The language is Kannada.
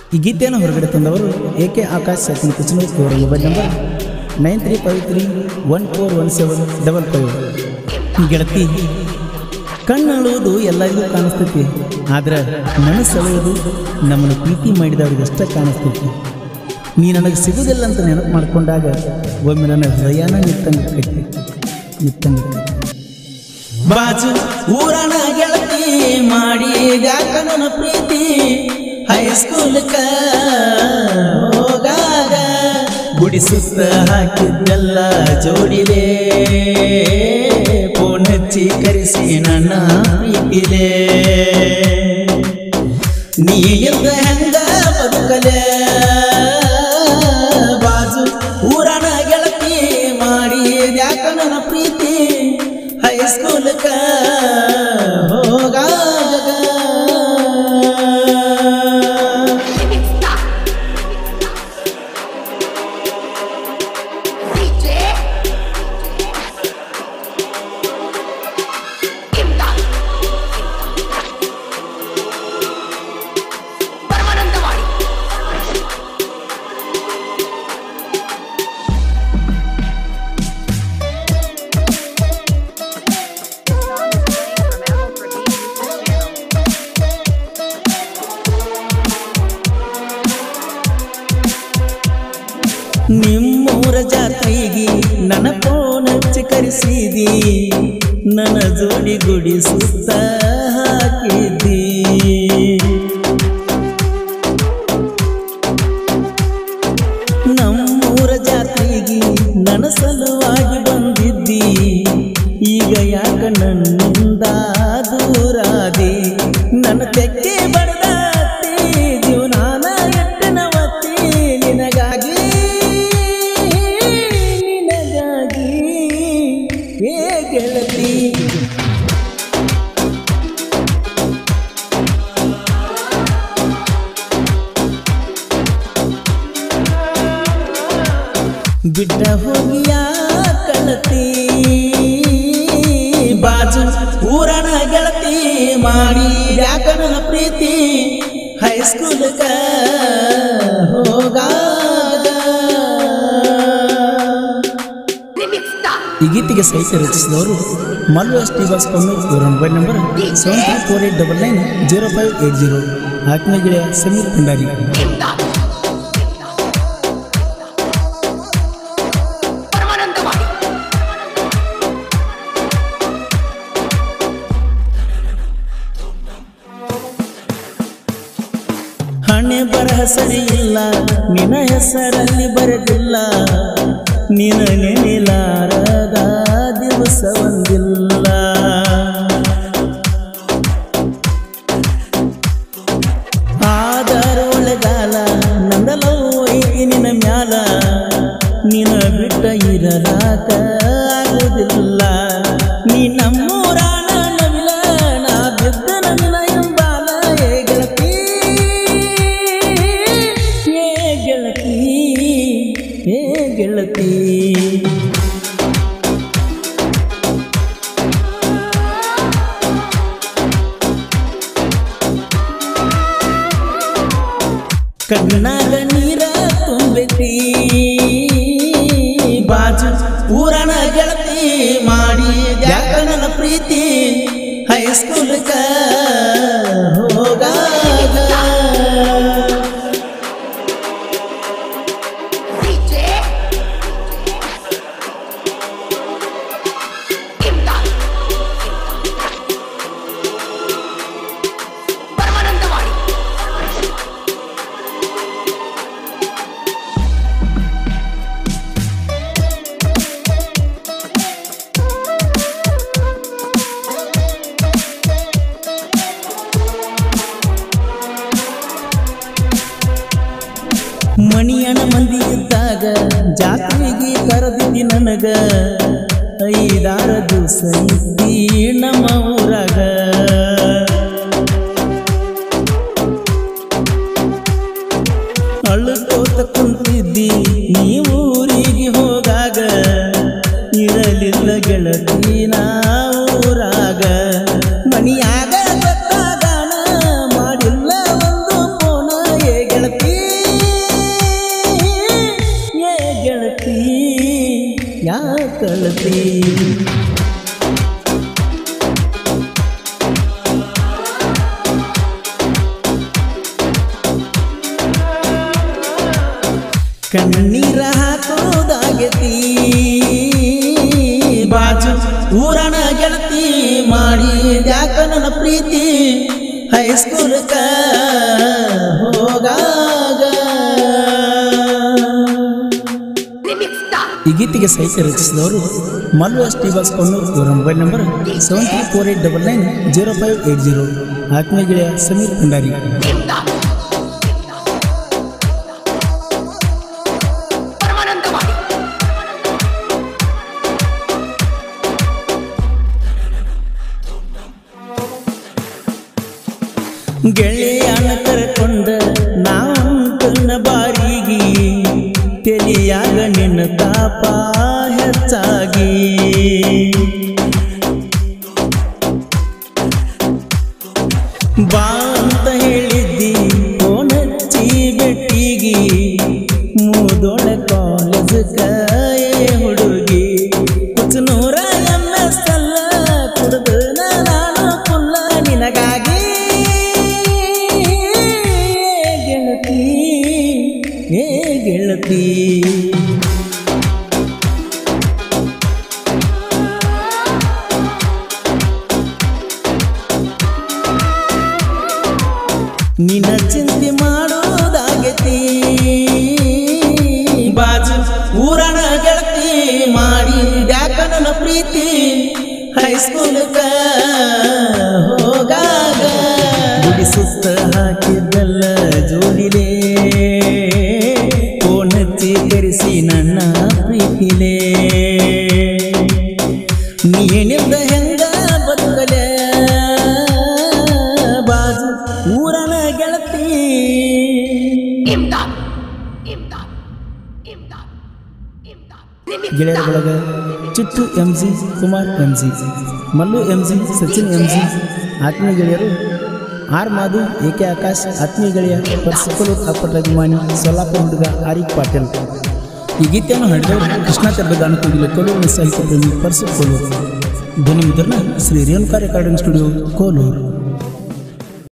ಈ ಗೀತೆಯನ್ನು ಹೊರಗಡೆ ತಂದವರು ಎ ಕೆ ಆಕಾಶ್ ಸಚಿನ್ ಕುಚನೂರ್ ಇವರ mobile number nine three five three one four one seven double five ಗೆಳತಿ ಕಣ್ಣಳುವುದು ಎಲ್ಲರಿಗೂ ಕಾಣಿಸ್ತೈತಿ ಆದ್ರೆ ಮನಸ್ಸೆಳೆಯೋದು ನಮ್ಮನ್ನು ಪ್ರೀತಿ ಮಾಡಿದವರಿಗಷ್ಟೇ ಕಾಣಿಸ್ತೈತಿ ನೀ ನನಗೆ ಸಿಗುವುದಿಲ್ಲ ಅಂತ ನೆನಪು ಮಾಡಿಕೊಂಡಾಗ ಒಮ್ಮೆ ನನ್ನ ಹೃದಯನ ನಿತ್ತಂಗೈತಿ ನಿತ್ತಂಗೈತಿ ಬಾಜು ಊರನ ಗೆಳತಿ ಮಾಡಿ ನನ್ನ ಪ್ರೀತಿ ಹೈಸ್ಕೂಲ್ಕ ಹೋಗಾಗ ಗುಡಿ ಸುತ್ತ ಹಾಕಿದ್ದೆಲ್ಲ ಜೋಡಿಲೆ ಫೋನ್ ಹಚ್ಚಿ ಕರೆಸಿ ನನ್ನ ಪ್ರೀತಿಲೆ ನೀ ಇಲ್ದ ಹೆಂಗ ಬದುಕಲೆ ಬಾಜು ಊರನ ಗೆಳತಿ ಮಾಡಿ ಯಾಕ ನನ್ನ ಪ್ರೀತಿ ಹೈಸ್ಕೂಲ್ಕ ಹೋಗಾಗ DJ ಇಮ್ದಾದ್ ಪರಮಾನಂದವಾಡಿ ನಿಮ್ಮೂರ ಜಾತ್ರೆಗೆ ನನ್ನ ಫೋನ್ ಹಚ್ಚಿ ಕರೆಸಿದಿ ನನ್ನ ಜೋಡಿ ಗುಡಿ ಸುತ್ತ ಹಾಕಿದ್ದಿ ನಮ್ಮೂರ ಜಾತ್ರೆಗೆ ನನ್ನ ಸಲುವಾಗಿ ಬಂದಿದ್ದಿ ಈಗ ಯಾಕ ನನ್ನಿಂದ ದೂರಾದಿ ನನ್ನ ತೆಕ್ಕೆ ಬಡದಾತಿ ಜೀವನಾನ ಎಟ್ಟನವತ್ತಿ ನಿನಗಾಗಿ ನಿನಗಾಗಿ ಏ ಗೆಳತಿ ಬಿಟ್ಟ ಹೋಗಿಯ ಕಳತಿ ಬಾಜು ಊರನ ಗೆಳತಿ ಮಾಡಿ ಯಾಕ ನನ್ನ ಪ್ರೀತಿ ಹೈಸ್ಕೂಲ್ಗ ಹೋಗಾಗ ಈ ಗೀತೆಗೆ ಸಾಹಿತ್ಯ ರಚಿಸಿದವರು Mallu S T boss Kammur ಇವರ mobile number seven three four eight double nine zero five eight zero ಆತ್ಮೀಯ ಗೆಳೆಯ ಸಮೀರ್ ಭಂಡಾರಿ ಇಮ್ದಾದ್ ಪರಮಾನಂದವಾಡಿ ಹಣೆ ಬರಹ ಸರಿ ಇಲ್ಲ ನಿನ್ನ ಹೆಸರಲ್ಲಿ ಬರೆದಿಲ್ಲ ನಿನ ನೆನೆಲಾರದ ದಿವಸ ಒಂದಿಲ್ಲ ಆಧಾರ ಒಳಗಾಲ ನಂದಲವು ಐತಿ ನಿನ್ನ ಮ್ಯಾಲ ನಿನ ಬಿಟ್ಟ ಇರಲಾಕ ಆಗುದಿಲ್ಲ ನೀ ನಮ್ಮೂರ ನವಿಲ ನಾ ಬಿದ್ದ ನನ್ನ ಎಂಬಾಲ ಏ ಗೆಳತಿ ಏ ಗೆಳತಿ ಏ ಗೆಳತಿ ಕಣ್ಣಾಗ ನೀರ ತುಂಬೈತಿ ಬಾಜು ಊರನ ಗೆಳತಿ ಮಾಡಿ ಯಾಕ ನನ್ನ ಪ್ರೀತಿ ಹೈಸ್ಕೂಲ್ಗ ಹೋಗಾಗ DJ ಇಮ್ದಾದ್ ಪರಮಾನಂದವಾಡಿ ಮಣಿಯಣ ಮಂದಿ ಇದ್ದಾಗ ಜಾತ್ರೆಗೆ ಕರೆದಿದ್ದಿ ನನಗ ಐದಾರ ದಿವಸ ಇದ್ದಿ ನಮ್ಮ ಊರಾಗ ಅಳ್ಕೋತ ಕುಂತಿದ್ದಿ ನೀ ಊರಿಗೆ ಹೋಗಾಗ ಇರಲಿಲ್ಲ ಗೆಳತಿ ನಾ ಊರಾಗ ಮನಿಯಾಗ ಗೊತ್ತಾಗಾನ ಮಾಡಿಲ್ಲ ಒಂದು ಫೋನ ಏ ಗೆಳತಿ ಗೆಳತಿ ಕಣ್ಣೀರ ಹಾಕೋದಾಗತಿ ಬಾಜು ಊರನ ಗೆಳತಿ ಮಾಡಿ ಯಾಕ ನನ್ನ ಪ್ರೀತಿ ಹೈಸ್ಕೂಲ್ಕ ಹೋಗಾಗ Remix Star. ಈ ಗೀತೆಗೆ ಸಾಹಿತ್ಯ ರಚಿಸಿದವರು Mallu S T boss Konnur ಇವರ mobile number seven three four eight double nine zero five eight zero ಆತ್ಮೀಯ ಗೆಳೆಯ ಸಮೀರ್ ಭಂಡಾರಿ Imdad. ಪರಮಾನಂದವಾಡಿ ಗೆಳೆಯನ ಕರ್ಕೊಂಡ ನಾವಂತನ ಬಾರಿಗೆ ತಿಳಿಯಾಗ ನಿನ್ನ ತಾಪ ಹೆಚ್ಚಾಗಿ ಬಾ ಅಂತ ಹೇಳಿದ್ದಿ ಫೋನ್ ಹಚ್ಚಿ ಬೆಟ್ಟಿಗಿ ಮೂದೋಳ ಕಾಲೇಜ್ ಕಾಯೇ ಹುಡುಗಿ ಕುಚನೂರ ಎಮ್ ಎಸ್ ಅಲ್ಲ ಕುಡ್ದು ನಾನು ಕುಲ್ಲ ನಿನಗಾಗಿ ಗೆಳತಿ ಏ ಗೆಳತಿ ನಿನ್ನ ಚಿಂತೆ ಮಾಡೋದಾಗೈತಿ ಬಾಜು ಊರನ ಗೆಳತಿ ಮಾಡಿ ಯಾಕ ನನ್ನ ಪ್ರೀತಿ ಹೈಸ್ಕೂಲ್ಕ ಹೋಗಾಗ ಗುಡಿ ಸುತ್ತ ಹಾಕಿದ್ದಲ್ಲ ಜೋಡಿಲೆ ಫೋನ್ ಹಚ್ಚಿ ಕರೆಸಿ ನನ್ನ ಪ್ರೀತಿಲೇ ನೀನಿಂದ ಹೆಂಗ ಬದುಕಲೆ ಬಾಜು ಊರನ ಗೆಳತಿ ಇಮ್ದಾದ್ ಇಮ್ದಾದ್ ಇಮ್ದಾದ್ ಇಮ್ದಾದ್ Remix ಗೆಳೆಯರ Star. ಒಳಗ Chittu M G Kumar M G Mallu M G Sachin M G ಆತ್ಮೀಯ ಗೆಳೆಯರು R Madhu A K Akash ಆತ್ಮೀಯ ಗೆಳೆಯ ಪರ್ಸಕಲು ಅಪ್ಪಟ ಅಭಿಮಾನಿ ಸೊಲ್ಲಾಪುರ ಹುಡುಗ ಆರಿಫ್ ಪಾಟೀಲ್ ಈ ಗೀತೆಯನ್ನು ಹಾಡಿದವರು ಕೃಷ್ಣ ತೆರಗಾನ ಕೂಗಿಲು ಕೋಲೂರಿನ ಸಾಹಿತ್ಯ ಪ್ರೇಮಿ ಪರ್ಸು ಕೋಲೂರು ಧ್ವನಿ ಮುದ್ರಣ ಶ್ರೀ ರೇಣುಕಾ ರೆಕಾರ್ಡಿಂಗ್ ಸ್ಟುಡಿಯೋ ಕೋಲೂರು